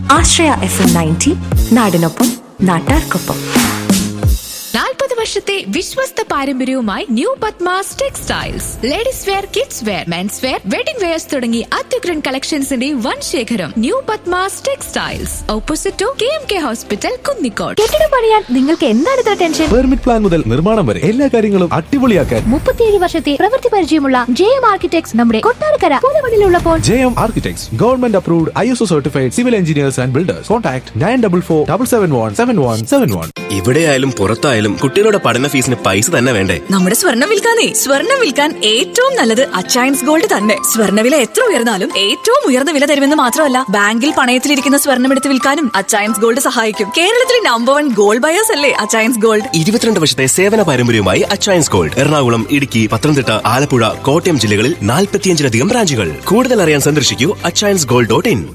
ആശ്രയ F M ninety നാടിനൊപ്പം നാട്ടാർക്കൊപ്പം നാൽപ്പത് വർഷത്തെ വിശ്വസ്ത പാരമ്പര്യവുമായി new Padmas textiles ladies wear kids wear men's wear wedding wears തുടങ്ങി അത്യുഗ്രൻ കളക്ഷൻസിന്റെ വൻ ശേഖരം new Padmas textiles opposite to K M K hospital Kunnicode കെട്ടിടം പണിയാൻ നിങ്ങൾക്ക് എന്താണ് ഇത്ര ടെൻഷൻ പെർമിറ്റ് പ്ലാൻ മുതൽ നിർമ്മാണം വരെ എല്ലാ കാര്യങ്ങളും അടിപൊളിയാക്കാൻ മുപ്പത്തിയേഴ് വർഷത്തെ പ്രവൃത്തി പരിചയമുള്ള ജെ എം ആർക്കിടെക്ട്സ് നമ്മുടെ കൊട്ടാരക്കര പൂലമണിലുള്ളപ്പോൾ J M architects government approved I S O certified civil engineers and builders contact nine double four double seven one seven one seven one ഇവിടെയായാലും പുറത്തായാലും കുട്ടികളുടെ പഠന ഫീസിന് പൈസ തന്നെ വേണ്ടേ നമ്മുടെ സ്വർണം വിൽക്കാനേ സ്വർണം വിൽക്കാൻ ഏറ്റവും നല്ലത് അച്ചയൻസ് ഗോൾഡ് തന്നെ സ്വർണ്ണവില എത്ര ഉയർന്നാലും ഏറ്റവും ഉയർന്ന വില തരുമെന്ന് മാത്രമല്ല ബാങ്കിൽ പണയത്തിലിരിക്കുന്ന സ്വർണം എടുത്ത് വിൽക്കാനും അച്ചയൻസ് ഗോൾഡ് സഹായിക്കും കേരളത്തിലെ നമ്പർ വൺ ഗോൾഡ് ബയേഴ്സ് അല്ലേ അച്ചയൻസ് ഗോൾഡ് ഇരുപത്തിരണ്ട് വർഷത്തെ സേവന പാരമ്പര്യവുമായി അച്ചയൻസ് ഗോൾഡ് എറണാകുളം ഇടുക്കി പത്തനംതിട്ട ആലപ്പുഴ കോട്ടയം ജില്ലകളിൽ നാൽപ്പത്തിയഞ്ചിലധികം ബ്രാഞ്ചുകൾ കൂടുതൽ അറിയാൻ സന്ദർശിക്കൂ അച്ചയൻസ് ഗോൾഡ് ഡോട്ട് ഇൻ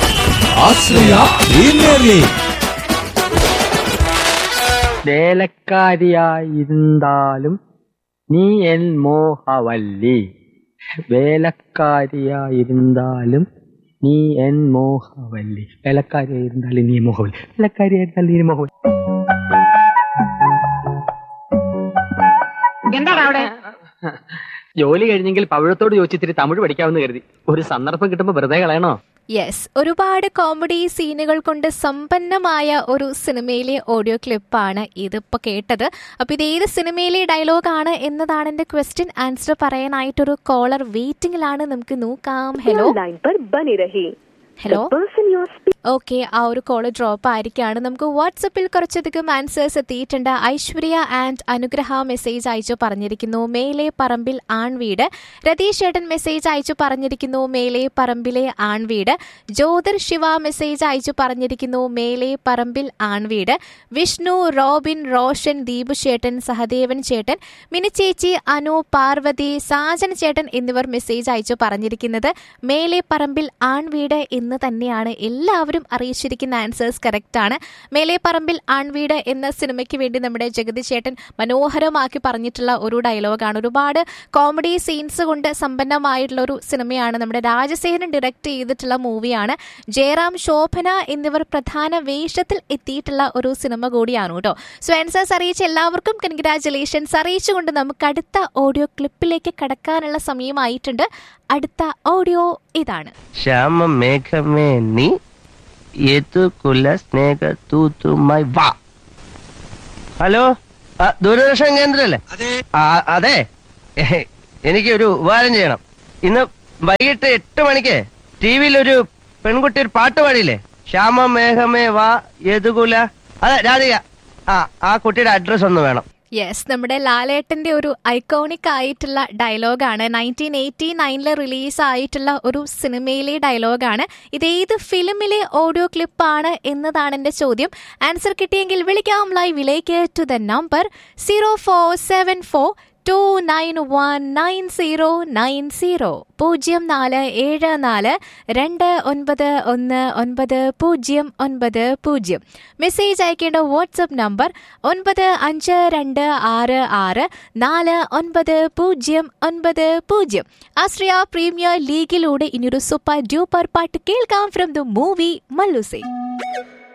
വേലക്കാരിയായിരുന്നാലും നീ എൻ മോഹവല്ലി വേലക്കാരിയായിരുന്നാലും നീ എൻ മോഹവല്ലി വേലക്കാരിയായിരുന്നാലും നീ മോഹവല്ലി വേലക്കാരിയായിരുന്നാലും നീ മോഹവല്ലി എന്താണ് അവിടെ ജോലി കഴിഞ്ഞെങ്കിൽ പവിഴത്തോട് ചോദിച്ചിത്തിരി തമിഴ് പഠിക്കാമെന്ന് കരുതി ഒരു സന്ദർഭം കിട്ടുമ്പോ വെറുതെ കളയണോ യെസ് ഒരുപാട് കോമഡി സീനുകൾ കൊണ്ട് സമ്പന്നമായ ഒരു സിനിമയിലെ ഓഡിയോ ക്ലിപ്പാണ് ഇതിപ്പോൾ കേട്ടത് അപ്പോൾ ഇത് ഏത് സിനിമയിലെ ഡയലോഗാണ് എന്നതാണ് എൻ്റെ ക്വസ്റ്റ്യൻ ആൻസർ പറയാനായിട്ടൊരു കോളർ വെയിറ്റിംഗിലാണ് നമുക്ക് നോക്കാം ഹലോ लाइन पर बनी रही ഹലോ पर्सन योर ഓക്കെ ആ ഒരു കോള് ഡ്രോപ്പ് ആയിരിക്കാണ് നമുക്ക് വാട്സപ്പിൽ കുറച്ചധികം ആൻസേഴ്സ് എത്തിയിട്ടുണ്ട് ഐശ്വര്യ ആൻഡ് അനുഗ്രഹ മെസ്സേജ് അയച്ചു പറഞ്ഞിരിക്കുന്നു മേലെ പറമ്പിൽ ആൺവീട് രതീഷ് ചേട്ടൻ മെസ്സേജ് അയച്ചു പറഞ്ഞിരിക്കുന്നു മേലെ പറമ്പിലെ ആൺവീട് ജ്യോതിർ ശിവ മെസ്സേജ് അയച്ചു പറഞ്ഞിരിക്കുന്നു മേലെ പറമ്പിൽ ആൺവീട് വിഷ്ണു റോബിൻ റോഷൻ ദീപു ചേട്ടൻ സഹദേവൻ ചേട്ടൻ മിനിച്ചേച്ചി അനു പാർവതി സാജൻ ചേട്ടൻ എന്നിവർ മെസ്സേജ് അയച്ചു പറഞ്ഞിരിക്കുന്നത് മേലെ പറമ്പിൽ ആൺവീട് എന്ന് തന്നെയാണ് എല്ലാവരും അറിയിച്ചിരിക്കുന്ന ആൻസേഴ്സ് കറക്റ്റ് ആണ് മേലെ പറമ്പിൽ ആൺവീട് എന്ന സിനിമയ്ക്ക് വേണ്ടി നമ്മുടെ ജഗതി ചേട്ടൻ മനോഹരമാക്കി പറഞ്ഞിട്ടുള്ള ഒരു ഡയലോഗാണ് ഒരുപാട് കോമഡി സീൻസ് കൊണ്ട് സമ്പന്നമായിട്ടുള്ള ഒരു സിനിമയാണ് നമ്മുടെ രാജസേനൻ ഡയറക്റ്റ് ചെയ്തിട്ടുള്ള മൂവിയാണ് ജയറാം ശോഭന എന്നിവർ പ്രധാന വേഷത്തിൽ എത്തിയിട്ടുള്ള ഒരു സിനിമ കൂടിയാണ് കേട്ടോ സോ ആൻസേഴ്സ് അറിയിച്ച എല്ലാവർക്കും കൺഗ്രാറ്റുലേഷൻസ് അറിയിച്ചുകൊണ്ട് നമുക്ക് അടുത്ത ഓഡിയോ ക്ലിപ്പിലേക്ക് കടക്കാനുള്ള സമയമായിട്ടുണ്ട് അടുത്ത ഓഡിയോ ഇതാണ് ശ്യാമ മേഘമേ നീ യതുകുല സ്നേഹ തൂത്തുമായി വാ ഹലോ ആ, ദൂരദർശൻ കേന്ദ്രല്ലേ ആ, അതെ എനിക്ക് ഒരു ഉപകാരം ചെയ്യണം ഇന്ന് വൈകിട്ട് എട്ട് മണിക്ക് ടി വിയിൽ ഒരു പെൺകുട്ടി ഒരു പാട്ട് പാടിയില്ലേ ശ്യാമ മേഘമേ വാ യതുകുല അതെ രാധിക ആ ആ കുട്ടിയുടെ അഡ്രസ് ഒന്ന് വേണം യെസ് നമ്മുടെ ലാലേട്ടന്റെ ഒരു ഐക്കോണിക് ആയിട്ടുള്ള ഡയലോഗാണ് നയൻറ്റീൻ എയ്റ്റി നയനിൽ റിലീസ് ആയിട്ടുള്ള ഒരു സിനിമയിലെ ഡയലോഗാണ് ഇത് ഏത് ഫിലിമിലെ ഓഡിയോ ക്ലിപ്പാണ് എന്നതാണ് എൻ്റെ ചോദ്യം ആൻസർ കിട്ടിയെങ്കിൽ വിളിക്കാം ലൈവിലേക്ക് to the number zero four seven four two nine one nine zero nine zero പൂജ്യം നാല് ഏഴ് നാല് രണ്ട് ഒൻപത് ഒന്ന് ഒൻപത് പൂജ്യം ഒൻപത് പൂജ്യം മെസ്സേജ് അയക്കേണ്ട വാട്സപ്പ് നമ്പർ ഒൻപത് അഞ്ച് രണ്ട് ആറ് ആറ് നാല് ഒൻപത് പൂജ്യം ഒൻപത് പൂജ്യം ആശ്രയ പ്രീമിയർ ലീഗിലൂടെ ഇനിയൊരു സൂപ്പർ ഡ്യൂപ്പർ പാട്ട് കേൾക്കാം ഫ്രം ദ മൂവി മല്ലുസേ